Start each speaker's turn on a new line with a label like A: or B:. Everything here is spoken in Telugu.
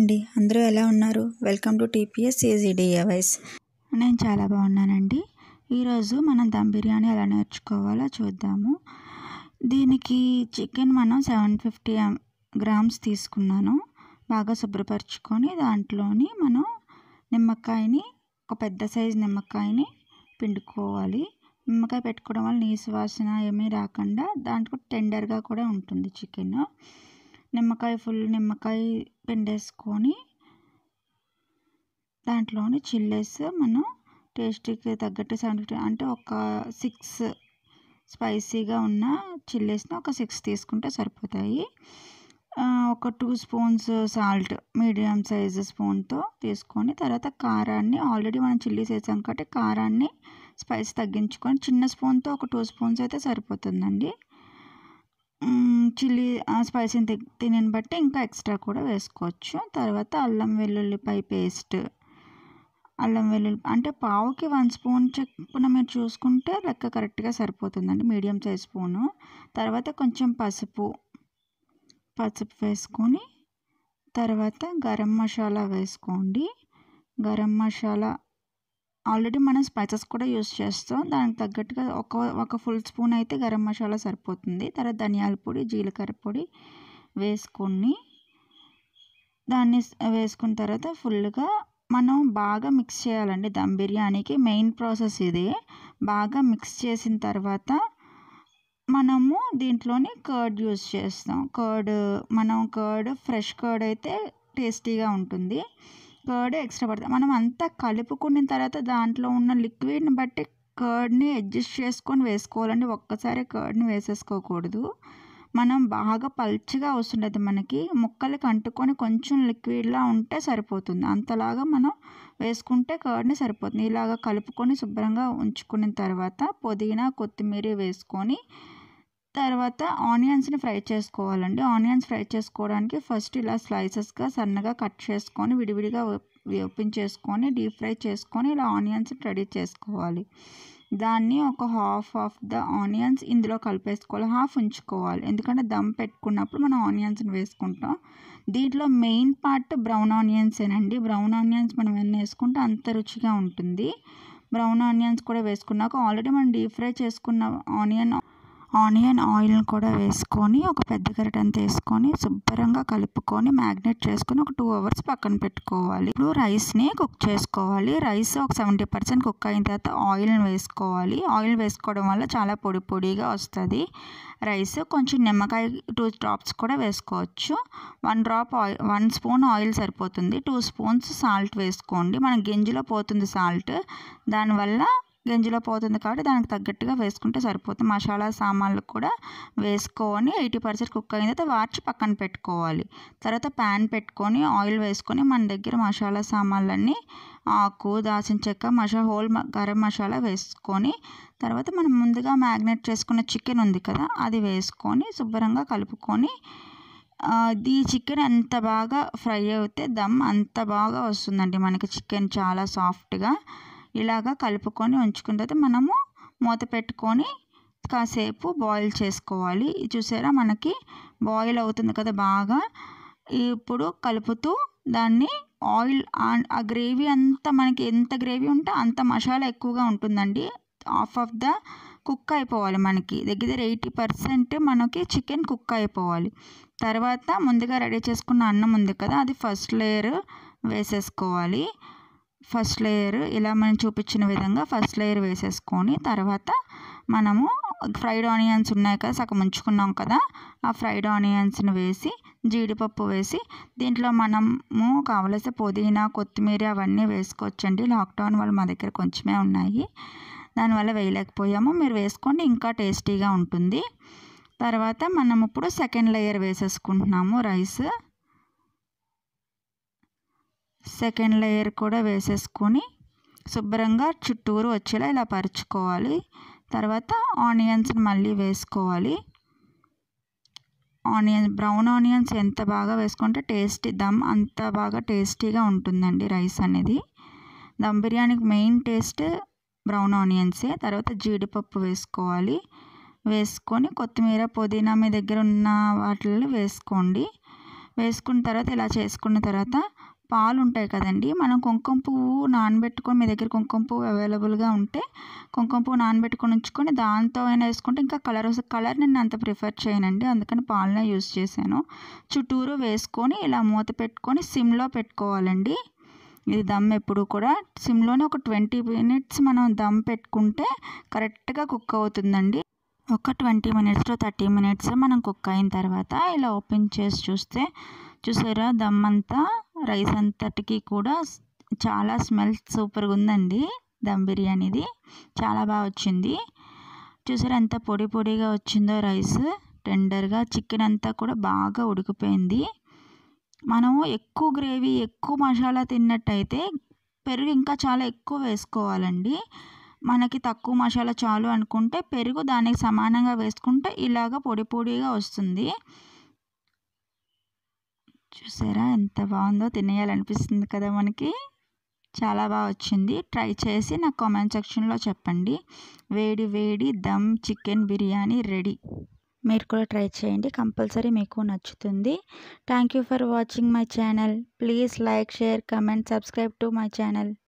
A: అండి అందరూ ఎలా ఉన్నారు వెల్కమ్ టు టీపీఎస్ ఈజీడీఏవైస్ నేను చాలా బాగున్నానండి ఈరోజు మనం దమ్ బిర్యానీ ఎలా నేర్చుకోవాలో చూద్దాము దీనికి చికెన్ మనం సెవెన్ ఫిఫ్టీ గ్రామ్స్ తీసుకున్నాను బాగా శుభ్రపరచుకొని దాంట్లోని మనం నిమ్మకాయని ఒక పెద్ద సైజు నిమ్మకాయని పిండుకోవాలి నిమ్మకాయ పెట్టుకోవడం వల్ల నీసు వాసన ఏమీ రాకుండా దాంట్లో టెండర్గా కూడా ఉంటుంది చికెన్ నిమ్మకాయ ఫుల్ నిమ్మకాయ పిండేసుకొని దాంట్లోని చిల్లేస్ మనం టేస్ట్కి తగ్గట్టు సెవెంటీ అంటే ఒక సిక్స్ స్పైసీగా ఉన్న చిల్లేస్ని ఒక సిక్స్ తీసుకుంటే సరిపోతాయి ఒక two spoons salt medium size స్పూన్తో తీసుకొని తర్వాత కారాన్ని ఆల్రెడీ మనం చిల్లీస్ వేసాం కాబట్టి కారాన్ని స్పైస్ తగ్గించుకొని చిన్న స్పూన్తో ఒక టూ స్పూన్స్ అయితే సరిపోతుందండి చిల్లీ స్పైసీని తినని బట్టి ఇంకా ఎక్స్ట్రా కూడా వేసుకోవచ్చు తర్వాత అల్లం వెల్లుల్లిపాయ పేస్ట్ అల్లం వెల్లుల్లి అంటే పావుకి వన్ స్పూన్ చెప్పున మీరు చూసుకుంటే లెక్క కరెక్ట్గా సరిపోతుందండి మీడియం సైజ్ స్పూను తర్వాత కొంచెం పసుపు పసుపు వేసుకొని తర్వాత గరం మసాలా వేసుకోండి గరం మసాలా ఆల్రెడీ మనం స్పైసెస్ కూడా యూస్ చేస్తాం దానికి తగ్గట్టుగా ఒక ఒక ఫుల్ స్పూన్ అయితే గరం మసాలా సరిపోతుంది తర్వాత ధనియాల పొడి జీలకర్ర పొడి వేసుకొని దాన్ని వేసుకున్న తర్వాత ఫుల్గా మనం బాగా మిక్స్ చేయాలండి దమ్ బిర్యానీకి మెయిన్ ప్రాసెస్ ఇదే బాగా మిక్స్ చేసిన తర్వాత మనము దీంట్లోని కర్డ్ యూస్ చేస్తాం కర్డ్ మనం కర్డ్ ఫ్రెష్ కర్డ్ అయితే టేస్టీగా ఉంటుంది కర్డ్ ఎక్స్ట్రా పడుతుంది మనం అంతా కలుపుకున్న తర్వాత దాంట్లో ఉన్న లిక్విడ్ని బట్టి కర్డ్ని అడ్జస్ట్ చేసుకొని వేసుకోవాలండి ఒక్కసారి కర్డ్ని వేసేసుకోకూడదు మనం బాగా పల్చగా వస్తుండదు మనకి ముక్కలకి అంటుకొని కొంచెం లిక్విడ్లా ఉంటే సరిపోతుంది అంతలాగా మనం వేసుకుంటే కర్డ్ని సరిపోతుంది ఇలాగ కలుపుకొని శుభ్రంగా ఉంచుకున్న తర్వాత పుదీనా కొత్తిమీర వేసుకొని తర్వాత ఆనియన్స్ని ఫ్రై చేసుకోవాలండి ఆనియన్స్ ఫ్రై చేసుకోవడానికి ఫస్ట్ ఇలా స్లైసెస్గా సన్నగా కట్ చేసుకొని విడివిడిగా ఓపెన్ చేసుకొని డీప్ ఫ్రై చేసుకొని ఇలా ఆనియన్స్ రెడీ చేసుకోవాలి దాన్ని ఒక హాఫ్ ఆఫ్ ద ఆనియన్స్ ఇందులో కలిపేసుకోవాలి హాఫ్ ఉంచుకోవాలి ఎందుకంటే దమ్ పెట్టుకున్నప్పుడు మనం ఆనియన్స్ని వేసుకుంటాం దీంట్లో మెయిన్ పార్ట్ బ్రౌన్ ఆనియన్సేనండి బ్రౌన్ ఆనియన్స్ మనం ఎన్ని వేసుకుంటే అంత రుచిగా ఉంటుంది బ్రౌన్ ఆనియన్స్ కూడా వేసుకున్నాక ఆల్రెడీ మనం డీప్ ఫ్రై చేసుకున్న ఆనియన్ ఆనియన్ ఆయిల్ని కూడా వేసుకొని ఒక పెద్ద గరిట అంత వేసుకొని శుభ్రంగా కలుపుకొని మ్యాగ్నేట్ చేసుకొని ఒక టూ అవర్స్ పక్కన పెట్టుకోవాలి ఇప్పుడు రైస్ని కుక్ చేసుకోవాలి రైస్ ఒక సెవెంటీ పర్సెంట్ కుక్ అయిన తర్వాత ఆయిల్ని వేసుకోవాలి ఆయిల్ వేసుకోవడం వల్ల చాలా పొడి పొడిగా వస్తుంది రైస్ కొంచెం నిమ్మకాయ టూ డ్రాప్స్ కూడా వేసుకోవచ్చు one drop oil one spoon oil సరిపోతుంది టూ స్పూన్స్ సాల్ట్ వేసుకోండి మన గింజలో పోతుంది సాల్ట్ దానివల్ల గంజిలో పోతుంది కాబట్టి దానికి తగ్గట్టుగా వేసుకుంటే సరిపోతుంది మసాలా సామాన్లు కూడా వేసుకొని ఎయిటీ పర్సెంట్ కుక్ అయిన తర్వాత వార్చి పక్కన పెట్టుకోవాలి తర్వాత ప్యాన్ పెట్టుకొని ఆయిల్ వేసుకొని మన దగ్గర మసాలా సామాన్లన్నీ ఆకు దాసిన చెక్క మసాలా హోల్ గరం మసాలా వేసుకొని తర్వాత మనం ముందుగా మ్యాగ్నేట్ చేసుకున్న చికెన్ ఉంది కదా అది వేసుకొని శుభ్రంగా కలుపుకొని ఈ చికెన్ ఎంత బాగా ఫ్రై అయితే దమ్ అంత బాగా వస్తుందండి మనకి చికెన్ చాలా సాఫ్ట్గా ఇలాగా కలుపుకొని ఉంచుకున్న తర్వాత మనము మూత పెట్టుకొని కాసేపు బాయిల్ చేసుకోవాలి చూసారా మనకి బాయిల్ అవుతుంది కదా బాగా ఇప్పుడు కలుపుతూ దాన్ని ఆయిల్ ఆ గ్రేవీ అంతా మనకి ఎంత గ్రేవీ ఉంటే అంత మసాలా ఎక్కువగా ఉంటుందండి హాఫ్ ఆఫ్ ద కుక్ అయిపోవాలి మనకి దగ్గర దగ్గర ఎయిటీ పర్సెంట్ మనకి చికెన్ కుక్ అయిపోవాలి తర్వాత ముందుగా రెడీ చేసుకున్న అన్నం ఉంది కదా అది ఫస్ట్ లేయర్ వేసేసుకోవాలి ఫస్ట్ లేయర్ ఇలా మనం చూపించిన విధంగా ఫస్ట్ లేయర్ వేసేసుకొని తర్వాత మనము ఫ్రైడ్ ఆనియన్స్ ఉన్నాయి కదా సగం ఉంచుకున్నాం కదా ఆ ఫ్రైడ్ ఆనియన్స్ని వేసి జీడిపప్పు వేసి దీంట్లో మనము కావలసిన పుదీనా కొత్తిమీర అవన్నీ వేసుకోవచ్చండి లాక్డౌన్ వల్ల మా దగ్గర కొంచెమే ఉన్నాయి దానివల్ల వేయలేకపోయాము మీరు వేసుకోండి ఇంకా టేస్టీగా ఉంటుంది తర్వాత మనం ఇప్పుడు సెకండ్ లేయర్ వేసేసుకుంటున్నాము రైస్ సెకండ్ లేయర్ కూడా వేసేసుకొని శుభ్రంగా చుట్టూరు వచ్చేలా ఇలా పరుచుకోవాలి తర్వాత ఆనియన్స్ని మళ్ళీ వేసుకోవాలి ఆనియన్ బ్రౌన్ ఆనియన్స్ ఎంత బాగా వేసుకుంటే టేస్టీ దమ్ అంత బాగా టేస్టీగా ఉంటుందండి రైస్ అనేది దమ్ బిర్యానీకి మెయిన్ టేస్ట్ బ్రౌన్ ఆనియన్సే తర్వాత జీడిపప్పు వేసుకోవాలి వేసుకొని కొత్తిమీర పుదీనా మీ దగ్గర ఉన్న వాటిల్లో వేసుకోండి వేసుకున్న తర్వాత ఇలా చేసుకున్న తర్వాత పాలు ఉంటాయి కదండి మనం కుంకుమ పువ్వు నానబెట్టుకొని మీ దగ్గర కుంకుమ పువ్వు అవైలబుల్గా ఉంటే కుంకుమ పువ్వు నానబెట్టుకొని ఉంచుకొని దాంతో అయినా వేసుకుంటే ఇంకా కలర్ వస్తుంది కలర్ నేను అంత ప్రిఫర్ చేయనండి అందుకని పాలనే యూస్ చేశాను చుట్టూరు వేసుకొని ఇలా మూత పెట్టుకొని సిమ్లో పెట్టుకోవాలండి ఇది దమ్ ఎప్పుడు కూడా సిమ్లోనే ఒక ట్వంటీ మినిట్స్ మనం దమ్ పెట్టుకుంటే కరెక్ట్గా కుక్ అవుతుందండి ఒక twenty minutes to thirty minutes మనం కుక్ అయిన తర్వాత ఇలా ఓపెన్ చేసి చూస్తే చూసారా దమ్ అంతా రైస్ అంతటికి కూడా చాలా స్మెల్ సూపర్గా ఉందండి దమ్ బిర్యానీది చాలా బాగా వచ్చింది చూసారా ఎంత పొడి పొడిగా వచ్చిందో రైస్ టెండర్గా చికెన్ అంతా కూడా బాగా ఉడికిపోయింది మనము ఎక్కువ గ్రేవీ ఎక్కువ మసాలా తిన్నట్టయితే పెరుగు ఇంకా చాలా ఎక్కువ వేసుకోవాలండి మనకి తక్కువ మసాలా చాలు అనుకుంటే పెరుగు దానికి సమానంగా వేసుకుంటే ఇలాగ పొడి పొడిగా వస్తుంది చూసారా ఎంత బాగుందో తినేయాలనిపిస్తుంది కదా మనకి చాలా బాగా వచ్చింది ట్రై చేసి నాకు కామెంట్ సెక్షన్లో చెప్పండి వేడి వేడి దమ్ చికెన్ బిర్యానీ రెడీ మీరు కూడా ట్రై చేయండి కంపల్సరీ మీకు నచ్చుతుంది thank you for watching my channel please like share comment subscribe to my channel